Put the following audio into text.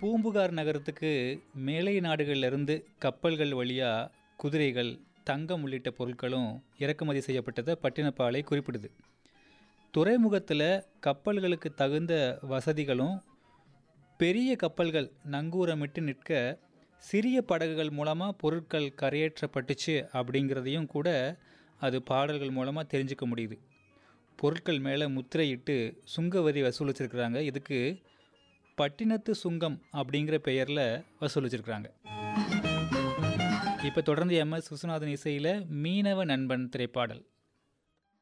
பூம்புகார் நகரத்துக்கு மேலை நாடுகள்லேருந்து கப்பல்கள் வழியாக குதிரைகள் தங்கம் உள்ளிட்ட பொருட்களும் இறக்குமதி செய்யப்பட்டதை பட்டினப்பாலை குறிப்பிடுது துறைமுகத்தில் கப்பல்களுக்கு தகுந்த வசதிகளும் பெரிய கப்பல்கள் நங்கூரமிட்டு நிற்க சிறிய படகுகள் மூலமாக பொருட்கள் கரையேற்றப்பட்டுச்சு அப்படிங்கிறதையும் கூட அது பாடல்கள் மூலமாக தெரிஞ்சுக்க முடியுது பொருட்கள் மேலே முத்திரையிட்டு சுங்க வரி வசூலிச்சிருக்கிறாங்க இதுக்கு பட்டினத்து சுங்கம் அப்படிங்கிற பெயரில் வசூலிச்சிருக்கிறாங்க இப்போ தொடர்ந்து எம் எஸ் விஸ்வநாதன் இசையில் மீனவ நண்பன் திரைப்பாடல்